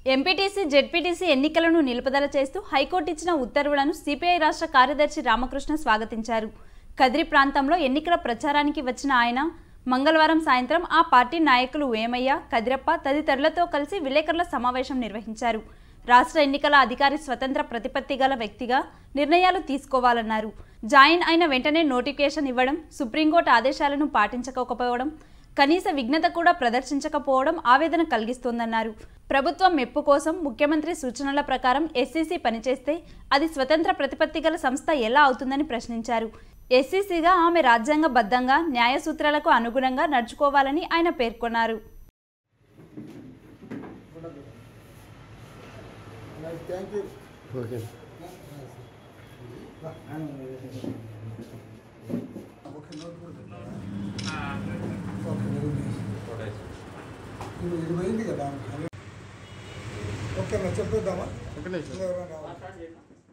MPTC ZPTC ఎన్నికలను నిలుపుదల చేస్తూ హైకోర్టు ఇచ్చిన ఉత్తర్వులను సిపిఐ రాష్ట్ర కార్యదర్శి రామకృష్ణ స్వాగతించారు కదిరి ప్రాంతంలో ఎన్నికల ప్రచారానికి వచ్చిన ఆయన మంగళవారం సాయంత్రం ఆ పార్టీ నాయకులు వేమయ్య కదిరప్ప తదితరులతో కలిసి విలేకరుల సమావేశం నిర్వహించారు రాష్ట్ర ఎన్నికల అధికారి స్వతంత్ర ప్రతిపత్తి గల వ్యక్తిగా నిర్ణయాలు తీసుకోవాలన్నారు జాయిన్ అయిన వెంటనే నోటిఫికేషన్ ఇవ్వడం సుప్రీంకోర్టు ఆదేశాలను పాటించకపోవడం కనీస విఘ్నత కూడా ప్రదర్శించకపోవడం ఆవేదన కలిగిస్తోందన్నారు ప్రభుత్వం మెప్పు కోసం ముఖ్యమంత్రి సూచనల ప్రకారం ఎస్సీసీ పనిచేస్తే అది స్వతంత్ర ప్రతిపత్తి గల సంస్థ ఎలా అవుతుందని ప్రశ్నించారు ఎస్సీసీగా ఆమె రాజ్యాంగబద్ధంగా న్యాయ సూత్రాలకు అనుగుణంగా నడుచుకోవాలని ఆయన పేర్కొన్నారు thank you okay okay note కూడా ఓకే ఇప్పుడు ఇది పోయింది కదా ఓకే నా చెప్పేద్దామా ఒక నిమిషం ఎవరైనా రావాలి.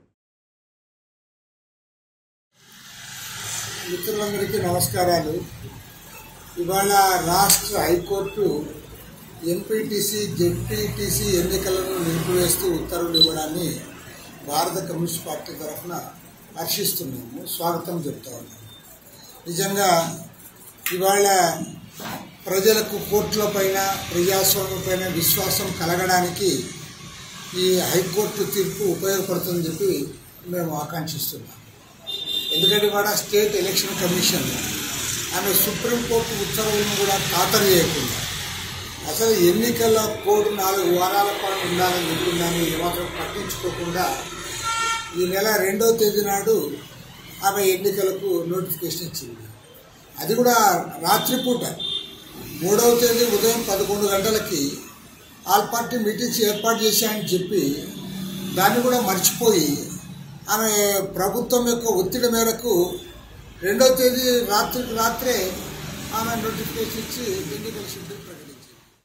మిత్రులందరికీ నమస్కారాలు ఇవాళ రాష్ట్ర హైకోర్టు ఎంపీటీసీ జెడ్పీటీసీ ఎన్నికలను నిలిపివేస్తూ ఉత్తర్వులు ఇవ్వడాన్ని భారత కమ్యూనిస్ట్ పార్టీ తరఫున హర్షిస్తున్నాము స్వాగతం చెప్తా ఉన్నాము నిజంగా ఇవాళ ప్రజలకు కోర్టుల పైన ప్రజాస్వామ్యం పైన విశ్వాసం కలగడానికి ఈ హైకోర్టు తీర్పు ఉపయోగపడుతుందని చెప్పి మేము ఆకాంక్షిస్తున్నాం ఎందుకంటే ఇవాళ స్టేట్ ఎలక్షన్ కమిషన్ ఆమె సుప్రీంకోర్టు ఉత్తర్వులను కూడా ఖాతరు చేయకుండా అసలు ఎన్నికల కోడ్ నాలుగు వారాల పాటు ఉండాలని చెప్పిందని ఏమాత్రం పట్టించుకోకుండా ఈ నెల రెండవ తేదీ నాడు ఆమె ఎన్నికలకు నోటిఫికేషన్ ఇచ్చింది అది కూడా రాత్రిపూట మూడవ తేదీ ఉదయం పదకొండు గంటలకి ఆల్ పార్టీ మీటింగ్స్ ఏర్పాటు చేశాయని చెప్పి దాన్ని కూడా మర్చిపోయి ఆమె ప్రభుత్వం యొక్క ఒత్తిడి మేరకు రెండవ తేదీ రాత్రికి రాత్రే ఆమె నోటిఫికేషన్ ఇచ్చి ఎన్నికల షెడ్యూల్ ప్రకటించారు